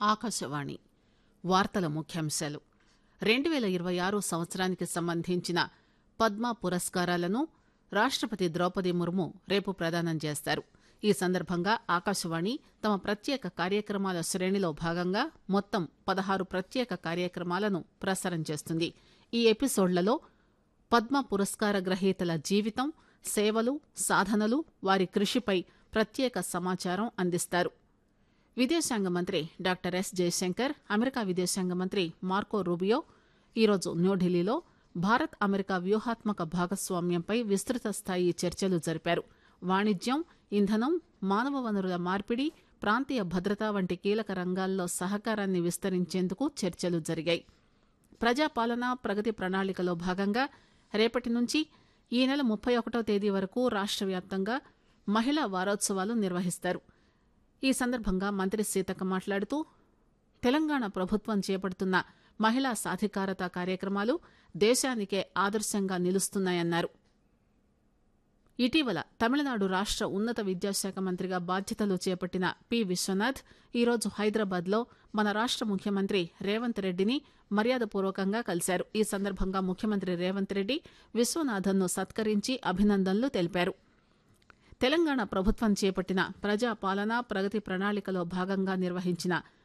ఆకాశవాణి వార్తల ముఖ్యాంశాలు రెండు పేల ఇరవై ఆరు సంవత్సరానికి సంబంధించిన పద్మ పురస్కారాలను రాష్టపతి ద్రౌపది ముర్ము రేపు ప్రదానం చేస్తారు ఈ సందర్భంగా ఆకాశవాణి తమ ప్రత్యేక కార్యక్రమాల శ్రేణిలో భాగంగా మొత్తం పదహారు ప్రత్యేక కార్యక్రమాలను ప్రసారం చేస్తుంది ఈ ఎపిసోడ్లలో పద్మ పురస్కార గ్రహీతల జీవితం సేవలు సాధనలు వారి కృషిపై ప్రత్యేక సమాచారం అందిస్తారు విదేశాంగ మంత్రి డాక్టర్ ఎస్ జయశంకర్ అమెరికా విదేశాంగ మంత్రి మార్కో రూబియో ఈరోజు న్యూఢిల్లీలో భారత్ అమెరికా వ్యూహాత్మక భాగస్వామ్యంపై విస్తృత స్థాయి చర్చలు జరిపారు వాణిజ్యం ఇంధనం మానవ వనరుల మార్పిడి ప్రాంతీయ భద్రత వంటి కీలక రంగాల్లో సహకారాన్ని విస్తరించేందుకు చర్చలు జరిగాయి ప్రజాపాలన ప్రగతి ప్రణాళికలో భాగంగా రేపటి నుంచి ఈ నెల ముప్పై ఒకటో తేదీ వరకు రాష్ట వ్యాప్తంగా మహిళా వారోత్సవాలు నిర్వహిస్తారు ఈ సందర్భంగా మంత్రి సీతక్క మాట్లాడుతూ తెలంగాణ ప్రభుత్వం చేపడుతున్న మహిళా సాధికారత కార్యక్రమాలు దేశానికే ఆదర్శంగా నిలుస్తున్నాయన్నారు ఇటీవల తమిళనాడు రాష్ట ఉన్నత విద్యాశాఖ మంత్రిగా బాధ్యతలు చేపట్టిన పి విశ్వనాథ్ ఈరోజు హైదరాబాద్ లో మన రాష్ట ముఖ్యమంత్రి రేవంత్ రెడ్డిని మర్యాదపూర్వకంగా కలిశారు ఈ సందర్భంగా ముఖ్యమంత్రి రేవంత్ రెడ్డి విశ్వనాథన్ను సత్కరించి అభినందనలు తెలిపారు తెలంగాణ ప్రభుత్వం చేపట్టిన ప్రజాపాలన ప్రగతి ప్రణాళికలో భాగంగా నిర్వహించిన